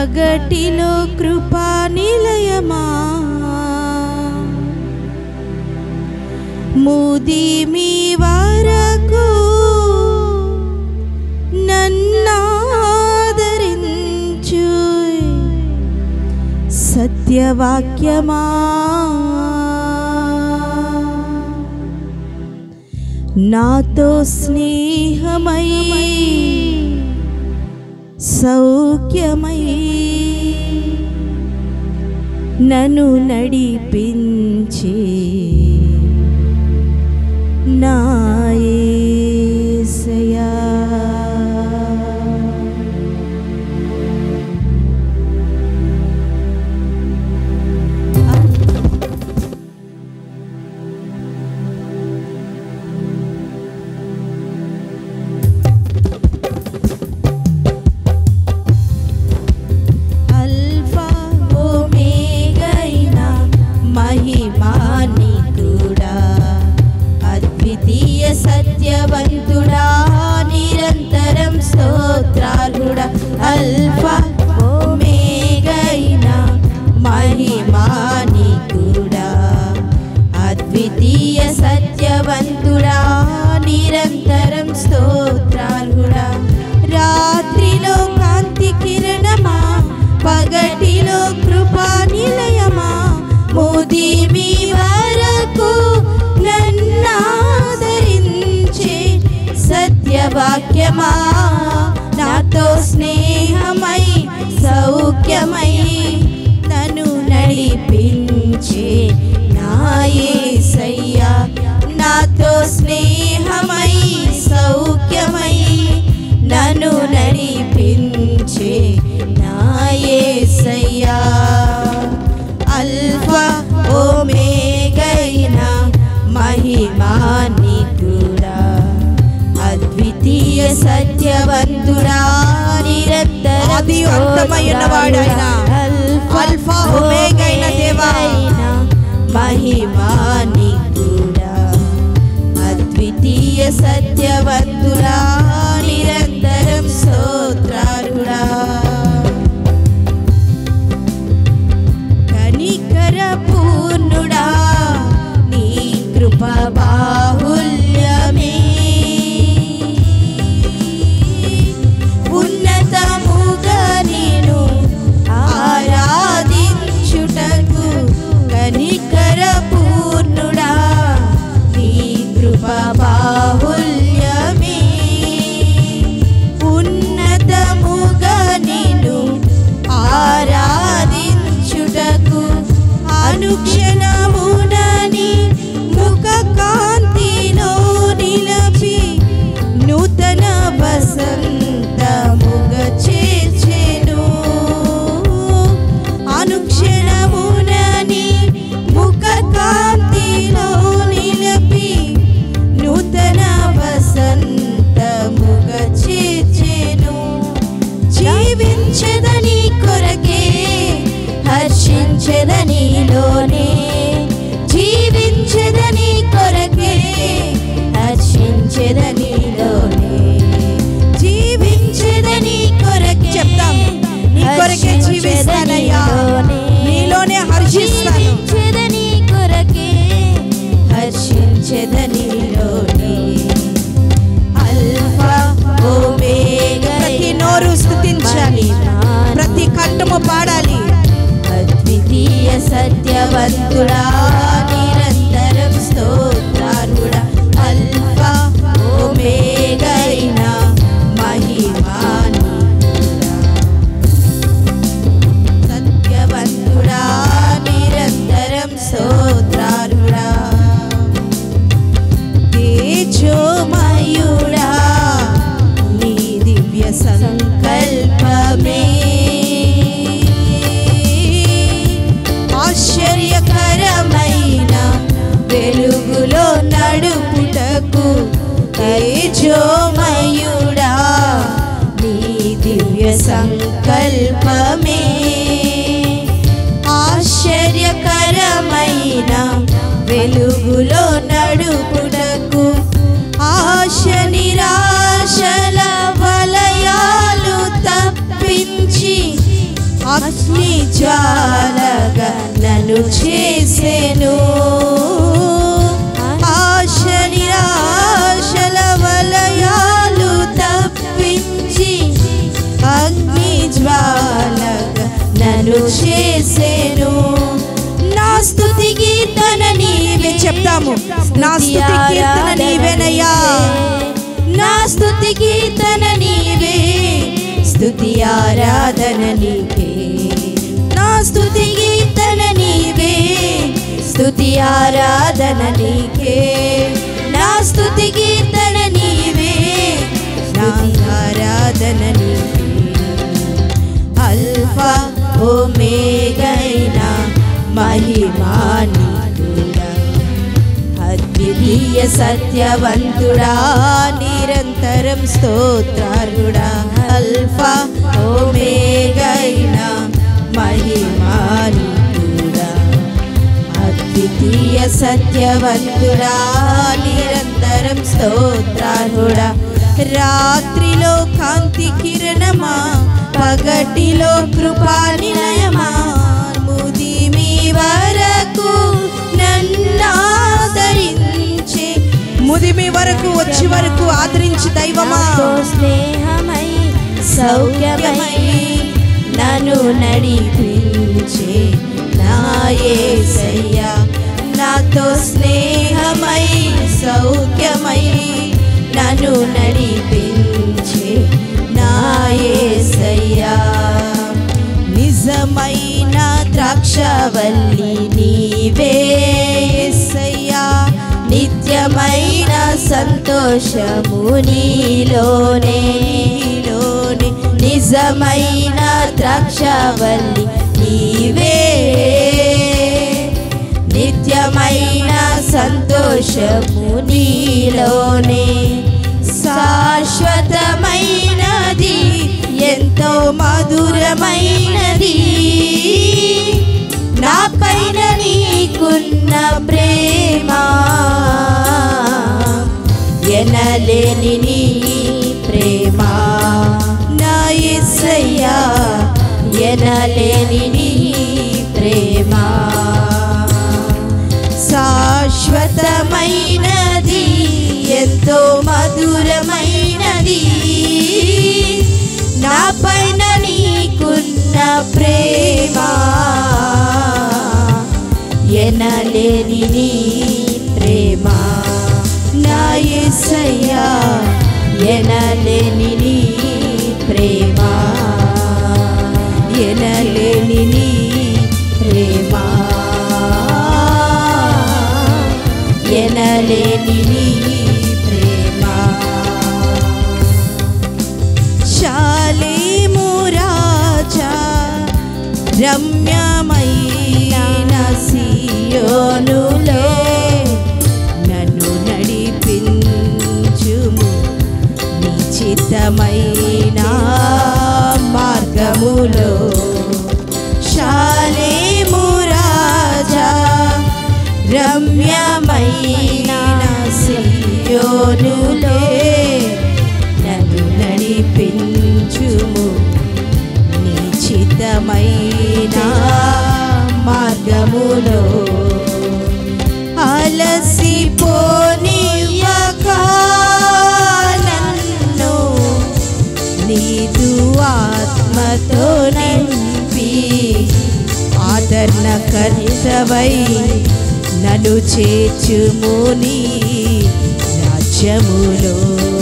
పగటిలో కృపా నిలయమా ముది మీ వరకు నన్నాదరించు సత్యవాక్యమా నాతో స్నేహమై సౌఖ్యమై నన్ను నడిపించి నాయసయా అల్ఫా ఓమేగైన మహిమాని కూడా అద్వితీయ సత్యవంతుడా నిరంతరం స్తోత్రాలుడా అల్ఫా ఓమేగైన మహిమాని కూడా అద్వితీయ సత్యవంతుడా నిరంతరం స్తోత్రాలుడా రాత్రిలో కాంతి కిరణమా పగటిలో కృపా నిలయమా మోది మీ వరకు నన్నాదరించే సత్యవాక్యమా నాతో స్నేహమై సౌఖ్యమై నన్ను నడిపించే నాయసయ్యా నాతో స్నేహమై సౌఖ్యమై నన్ను నడిపించే నాయసయ్యా అల్ఫా ఓమేగైన మహిమాని కూడా అద్వితీయ సత్యవంతుడా నిరంతర ఆది అంతమైన వాడాయన. అల్ఫా ఒమేగైన దేవా. మహిమాని కూడా అద్వితీయ సత్యవంతుడా నిరంతరం స్తోత్రాలుడా కనికర పూర్ణుడా నీ కృప బాహుల్యమే ఉన్నతముగా నేను ఆరాధించుటకు కనికర పూర్ణుడా నీ కృప బాహుల్యమే నన్ను చేసెను ఆశ నిరాశల వలయాలు తప్పించి అగ్ని జ్వాలగా నన్ను చేసెను నా స్తుతి కీర్తన నీవే చెప్తాము నా స్తుతి కీర్తన నీవేనయ్యా నా స్తుతి కీర్తన నీవే స్తుతి ఆరాధన నీకే నా స్తుతి కీర్తన నీవే స్తుతి ఆరాధన నీకే నా స్తుతి కీర్తన నీవే నా ఆరాధన నీకే అల్ఫా ఓమేగైన మహిమానితుడా అద్వితీయ సత్యవంతుడా నిరంతరం స్తోత్రారుడా అల్ఫా ఓమేగైన మహిమానితుడా అద్వితీయ సత్యవంతుడా నిరంతరం స్తోత్రారుడా రాత్రిలో కాంతి కిరణమా పగటిలో కృపా నిలయమా ముదిమి వరకు నన్నాదరించే ముదిమి వరకు వచ్చి వరకు ఆదరించి దైవమా నాతో స్నేహమై సౌఖ్యమై నన్ను నడిపించే నా యేసయ్యా నాతో స్నేహమై సౌఖ్యమై నన్ను నడిపించే నా యేసయ్యా నిజమైన ద్రాక్షవల్లి నీవే యేసయ్యా నిత్యమైన సంతోషము నీలోనే నీలోనే నిజమైన ద్రాక్షవల్లి నీవే నిత్యమైన సంతోషము నీలోనే శాశ్వతమైనది ఎంతో మధురమైనది నా పైన నీకున్న ప్రేమ ఎనలేని నీ ప్రేమ నా ఎస్సయ్యా ఎనలేని నీ ప్రేమ శాశ్వతమైనది ఎంతో మధురమైనది నా పైన నీకున్న ప్రేమ ఎనలేని నీ ప్రేమ నా యేసయ్యా ఎనలేని నీ ప్రేమ ఎనలేని నీ ప్రేమ ఎనలేని నీ ప్రేమ శాలేము రాజా రమ్యమైన సియోనులో నన్ను నడిపించుము నిశ్చితమైన మార్గములో శాలేము రాజా రమ్యమైన సియోనులో నన్ను నడిపించుము నిశ్చితమైన మార్గములో అలసిపోనివ్వక నన్ను నీదు ఆత్మతో నింపి ఆదరణకర్తవై నన్ను చేర్చుముని రాజ్యములో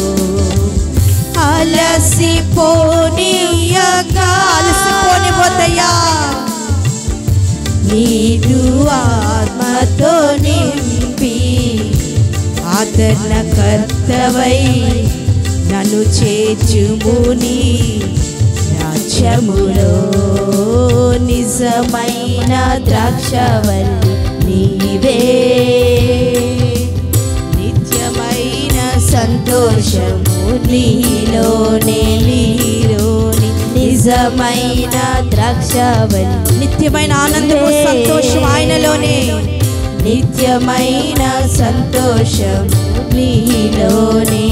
అలసిపోనియక అలసిపోనిపోతయ్యా నీదు ఆత్మతో నింపి ఆదరణకర్తవై నన్ను చేర్చుముని రాజ్యములో నిజమైన ద్రాక్షవల్లి నీవే నిత్యమైన సంతోషము నీలోనే నీలోని నిజమైన ద్రాక్షవల్లి నిత్యమైన ఆనందము సంతోషం ఆయనలోనే నిత్యమైన సంతోషం నీలోనే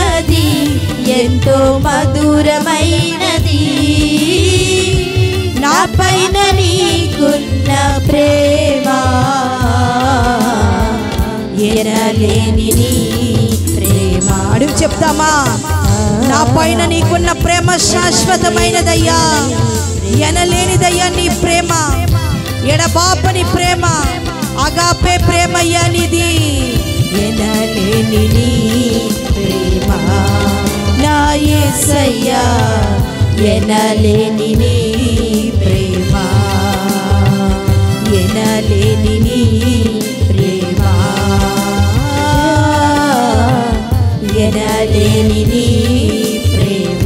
శాశ్వతమైనది ఎంతో మధురమైనది నా పైన నీకున్న ప్రేమ ఎనలేని నీ ప్రేమ అడుగు చెప్తామా నా పైన నీకున్న ప్రేమ శాశ్వతమైనదయ్యా ఎనలేనిదయ్యా నీ ప్రేమ ఎడబాపని ప్రేమ అగాపే ప్రేమయ్యా నీది ఎనలేని నీ ప్రేమ నా యేసయ్యా ఎనలేని నీ ప్రేమ ఎనలేని నీ ప్రేమ ఎనలేని నీ ప్రేమ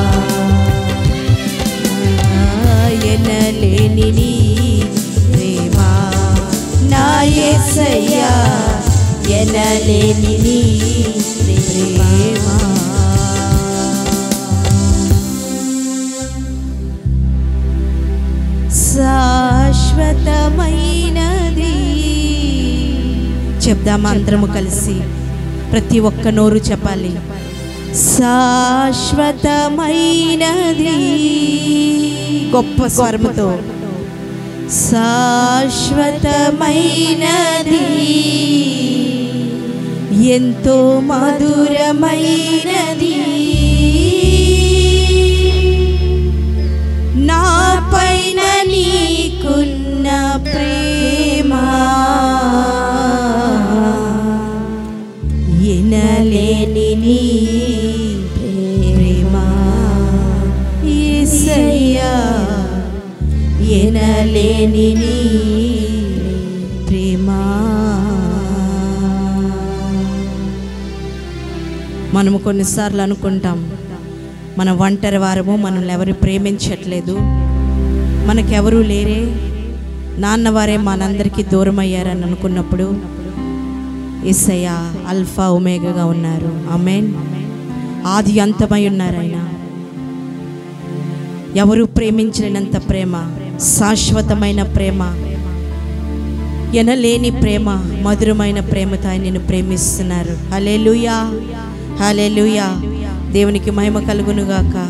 ఎనలేని నీ ప్రేమ నా యేసయ్యా ఎనలేని నీ ప్రేమ శాశ్వతమైనది చెప్దామా అందరము కలిసి ప్రతి ఒక్క నోరు చెప్పాలి శాశ్వతమైనది గొప్ప స్వరముతో శాశ్వతమైనది ఎంతో మధురమైనది నా పైన నీకున్న ప్రేమ ఎనలేని నీ ప్రేమ యేసయ్యా ఎనలేని నీ ప్రేమ మనము కొన్నిసార్లు అనుకుంటాం మన ఒంటరి వారము మనల్ని ఎవరు ప్రేమించట్లేదు మనకెవరూ లేరే నాన్నవారే మనందరికీ దూరం అయ్యారని అనుకున్నప్పుడు ఎస్ఐయ అల్ఫా ఒమేగగా ఉన్నారు అమేన్ ఆది అంతమై ఉన్నారు ఆయన ఎవరు ప్రేమించలేనంత ప్రేమ శాశ్వతమైన ప్రేమ ఎనలేని ప్రేమ మధురమైన ప్రేమతో ఆయన నిన్ను ప్రేమిస్తున్నారు హలేలుయా హలేలుయా దేవునికి మహిమ కలుగునుగాక